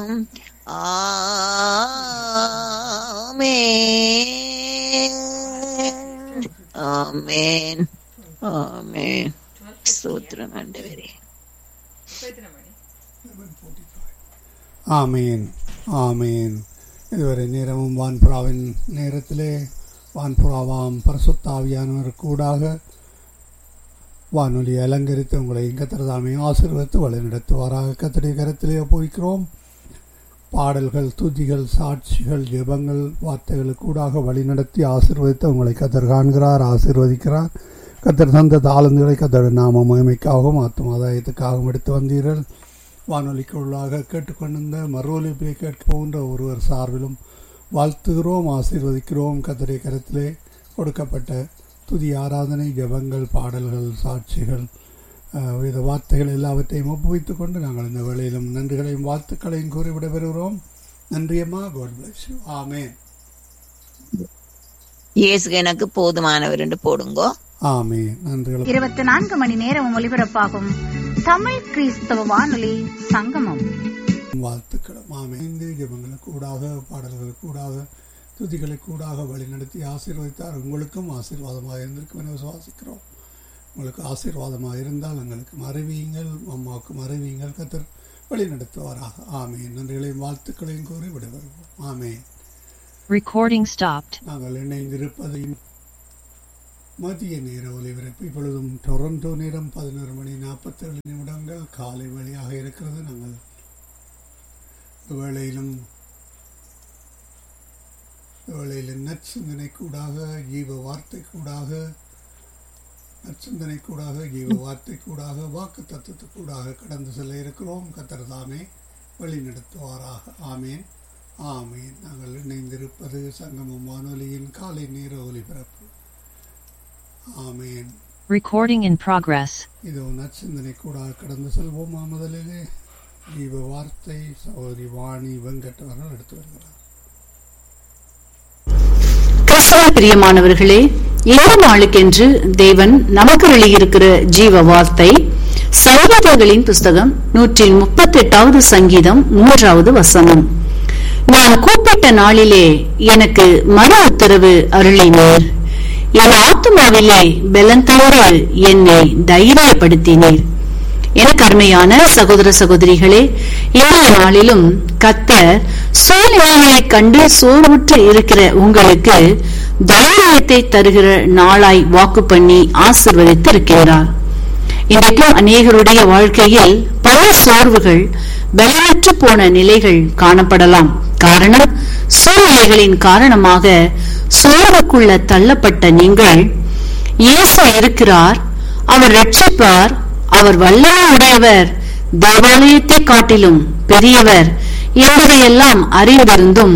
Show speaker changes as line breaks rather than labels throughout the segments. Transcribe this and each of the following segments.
ஆமென் ஆமென் ஆமென் ஸ்தோத்திரம் ஆண்டவரே
ஆமீன் ஆமீன் இதுவரை நேரமும் வான்புறாவின் நேரத்திலே வான்புறாவாம் பரசுத்தாவியானவர் கூடாக வானொலி அலங்கரித்து உங்களை கத்திரதாமே ஆசீர்வதித்து வழிநடத்துவாராக கத்திரை கரத்திலே ஒப்புவிக்கிறோம் பாடல்கள் துதிகள் சாட்சிகள் ஜெபங்கள் வார்த்தைகள் கூடாக வழிநடத்தி ஆசீர்வதித்து உங்களை கத்தர் காண்கிறார் ஆசீர்வதிக்கிறார் கத்தர் தந்த தாளந்துகளை கத்தர் நாம மகிமைக்காகவும் ஆத்மாதாயத்துக்காகவும் எடுத்து வந்தீர்கள் வானொலிக்குள்ளாக கேட்டுக்கொண்டிருந்த மறுவொலிப்பை கேட்க போகின்ற ஒருவர் சார்பிலும் வாழ்த்துகிறோம் ஆசீர்வதிக்கிறோம் கத்தரை கரத்திலே கொடுக்கப்பட்ட துதி ஆராதனை ஜபங்கள் பாடல்கள் சாட்சிகள் அஹ், வித வார்த்தைகள் எல்லாவற்றையும் ஒப்புவித்துக் கொண்டு நாங்கள் இந்த வேளையிலும் நன்றிகளையும் வாழ்த்துக்களையும் கூறி விடைபெறுகிறோம் நன்றியம்மா காட் பிளஸ் யூ ஆமேன்
இயேசு எனக்கு போதுமானவர் என்று போடுங்கோ
ஆமேன் நன்றிகள்
இருபத்தி நான்கு மணி நேரம் ஒலிபரப்பாகும் தமிழ் கிறிஸ்தவ வானொலி சங்கமம்
வாழ்த்துக்களும் ஆமேந்து ஜபங்களுக்கு கூடாக பாடல்களுக்கு கூடாக துதிகளுக்கு கூடாக வழிநடத்தி ஆசீர்வதித்தார் உங்களுக்கும் ஆசீர்வாதமாக இருந்திருக்கும் என விசுவாசிக்கிறோம் உங்களுக்கு ஆசீர்வாதமாக இருந்தால் எங்களுக்கு அறிவியுங்கள் அம்மாவுக்கும் அறிவியுங்கள் கத்தர் வழி நடத்துவாராக ஆமேன் நன்றிகளையும் வாழ்த்துக்களையும் கூறி விடைபெறுவோம் ஆமேன்
Recording stopped.
நாங்கள் இணைந்திருப்பதையும் மதிய நேர ஒலிபரப்பு இப்பொழுதும் டொரண்டோ நேரம் பதினோரு மணி நாற்பத்தேழு நிமிடங்கள் காலை வழியாக இருக்கிறது நாங்கள் வேளையிலும் வேளையில் நற்சிந்தனை கூடாக ஜீவ வார்த்தை கூடாக நற்சிந்தனை கூடாக ஜீவ வார்த்தை கூடாக வாக்கு தத்துவத்து கூடாக கடந்து செல்ல இருக்கிறோம் கத்தர் தாமே வழி நடத்துவாராக ஆமேன் ஆமேன் நாங்கள் இணைந்திருப்பது சங்கமம் வானொலியின் காலை நேர ஒலிபரப்பு ஆமேன்
Recording in progress.
இதோ நற்சிந்தனை கூட கடந்து செல்வோமா முதலிலே ஜீவ வார்த்தை சகோதரி வாணி வெங்கட் அவர்கள் எடுத்து வருகிறார்
கிறிஸ்தவ பிரியமானவர்களே இந்த நாளுக்கென்று தேவன் நமக்கு வெளியிருக்கிற ஜீவ வார்த்தை சங்கீதங்களின் புஸ்தகம் நூற்றி முப்பத்தி எட்டாவது சங்கீதம் மூன்றாவது வசனம் நான் கூப்பிட்ட நாளிலே எனக்கு மன உத்தரவு அருளினீர் என் ஆத்மாவிலே பலந்தோடு என்னை தைரியப்படுத்தினீர் எனக்கு அருமையான சகோதர சகோதரிகளே இந்த நாளிலும் கத்தர் சூழ்நிலைகளை கண்டு சோர்வுற்று இருக்கிற உங்களுக்கு தைரியத்தை தருகிற நாளாய் வாக்கு பண்ணி ஆசிர்வதித்து இருக்கிறார் இன்றைக்கும் அநேகருடைய வாழ்க்கையில் பல சோர்வுகள் பலமற்று போன நிலைகள் காணப்படலாம் காரணம் சூழ்நிலைகளின் காரணமாக சோர்வுக்குள்ள தள்ளப்பட்ட நீங்கள் இயேசு இருக்கிறார் அவர் ரட்சிப்பார் அவர் வல்லமை உடையவர் தேவாலயத்தை காட்டிலும் பெரியவர் என்பதையெல்லாம் அறிந்திருந்தும்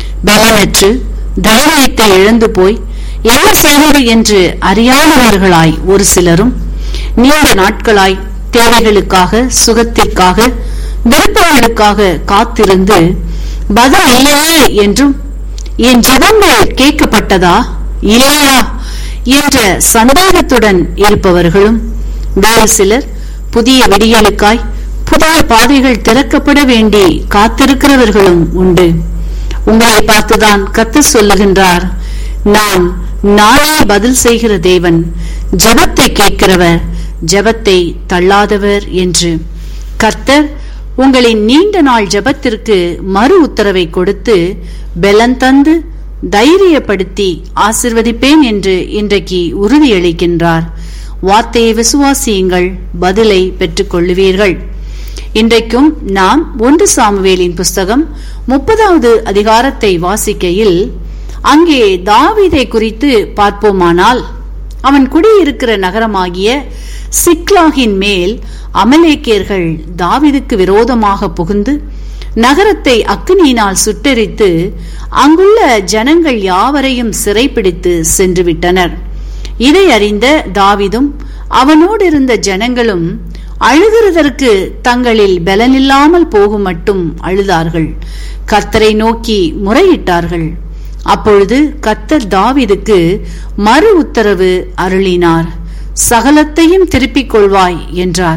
பலனற்று தைரியத்தை இழந்து போய் என்ன செய்வது என்று அறியாதவர்களாய் ஒரு சிலரும் நீண்ட நாட்களாய் தேவைகளுக்காக சுகத்திற்காக விருப்பங்களுக்காக காத்திருந்து பதில் இல்லையே என்றும் என் ஜெபங்கள் கேட்கப்பட்டதா இல்லையா என்ற சந்தேகத்துடன் இருப்பவர்களும் வேறு சிலர் புதிய விடியலுக்காய் புதிய பாதைகள் திறக்கப்பட வேண்டி காத்திருக்கிறவர்களும் உண்டு உங்களை பார்த்துதான் கத்து சொல்லுகின்றார் நான் நானே பதில் செய்கிற தேவன் ஜெபத்தை கேட்கிறவர் ஜெபத்தை தள்ளாதவர் என்று கர்த்தர் உங்களின் நீண்ட நாள் ஜெபத்திற்கு மறு உத்தரவை கொடுத்து பெலன் தந்து தைரியப்படுத்தி ஆசிர்வதிப்பேன் என்று இன்றைக்கு உறுதியளிக்கின்றார் வார்த்தையை விசுவாசியுங்கள் பதிலை பெற்றுக் கொள்ளுவீர்கள் இன்றைக்கும் நாம் ஒன்று சாமுவேலின் புஸ்தகம் முப்பதாவது அதிகாரத்தை வாசிக்கையில் அங்கே தாவீதை குறித்து பார்ப்போமானால் அவன் குடியிருக்கிற நகரமாகிய சிக்லாகின் மேல் அமலேக்கியர்கள் தாவீதுக்கு விரோதமாக புகுந்து நகரத்தை அக்னியினால் சுட்டெரித்து அங்குள்ள ஜனங்கள் யாவரையும் சிறைப்பிடித்து சென்று விட்டனர் இதை அறிந்த தாவிதும் அவனோடு இருந்த ஜனங்களும் அழுகிறதற்கு தங்களில் பலனில்லாமல் போகும் மட்டும் அழுதார்கள் கர்த்தரை நோக்கி முறையிட்டார்கள் அப்பொழுது கர்த்தர் தாவிதுக்கு மறு உத்தரவு அருளினார் சகலத்தையும் திருப்பிக் கொள்வாய் என்றார்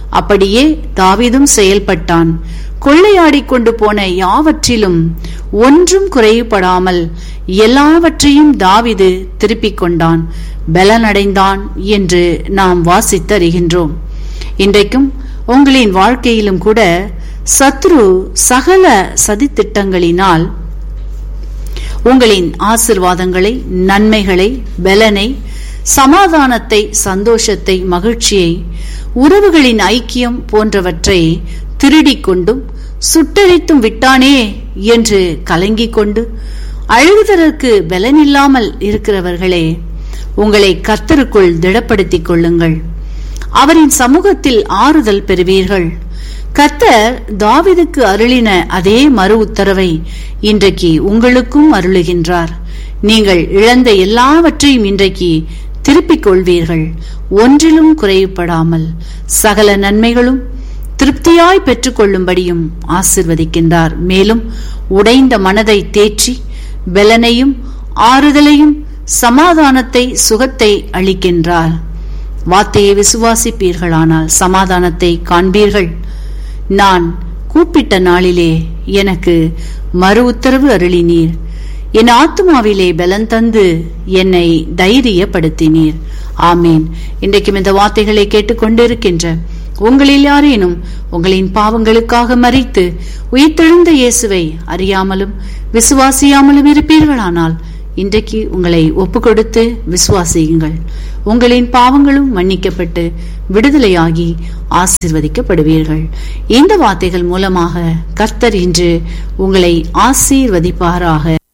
அப்படியே தாவீதும் செயல்பட்டான் கொள்ளையாடிக் கொண்டு போன யாவற்றிலும் ஒன்றும் குறைவுபடாமல் எல்லாவற்றையும் தாவீது திருப்பிக் கொண்டான் பலனடைந்தான் என்று நாம் வாசித்தறிகின்றோம் இன்றைக்கும் உங்களின் வாழ்க்கையிலும் கூட சத்ரு சகல சதித்திட்டங்களினால் உங்களின் ஆசிர்வாதங்களை நன்மைகளை பலனை சமாதானத்தை சந்தோஷத்தை மகிழ்ச்சியை உறவுகளின் ஐக்கியம் போன்றவற்றை திருடிக் கொண்டும் சுட்டரித்தும் விட்டானே என்று கலங்கிக் கொண்டு அழுகுதற்கு பலனில்லாமல் இருக்கிறவர்களே உங்களை கர்த்தருக்குள் திடப்படுத்திக் கொள்ளுங்கள் அவரின் சமூகத்தில் ஆறுதல் பெறுவீர்கள் கர்த்தர் தாவிதுக்கு அருளின அதே மறு உத்தரவை இன்றைக்கு உங்களுக்கும் அருளுகின்றார் நீங்கள் இழந்த எல்லாவற்றையும் இன்றைக்கு திருப்பிக் கொள்வீர்கள் ஒன்றிலும் குறைவுபடாமல் சகல நன்மைகளும் திருப்தியாய் பெற்றுக்கொள்ளும்படியும் ஆசிர்வதிக்கின்றார் மேலும் உடைந்த மனதை தேற்றி பலனையும் ஆறுதலையும் சமாதானத்தை சுகத்தை அளிக்கின்றார் வார்த்தையை விசுவாசிப்பீர்களானால் சமாதானத்தை காண்பீர்கள் நான் கூப்பிட்ட நாளிலே எனக்கு மறு உத்தரவு அருளினீர் என் ஆத்மாவிலே பலன் தந்து என்னை தைரியப்படுத்தினீர் ஆமீன் இன்றைக்கும் இந்த வார்த்தைகளை கேட்டுக்கொண்டிருக்கின்ற உங்களில் யாரேனும் உங்களின் பாவங்களுக்காக மறித்து உயிர்த்தெழுந்த இயேசுவை அறியாமலும் விசுவாசியாமலும் இருப்பீர்களானால் இன்றைக்கு உங்களை ஒப்பு கொடுத்து விசுவாசியுங்கள் உங்களின் பாவங்களும் மன்னிக்கப்பட்டு விடுதலையாகி ஆசீர்வதிக்கப்படுவீர்கள் இந்த வார்த்தைகள் மூலமாக கர்த்தர் இன்று உங்களை ஆசீர்வதிப்பாராக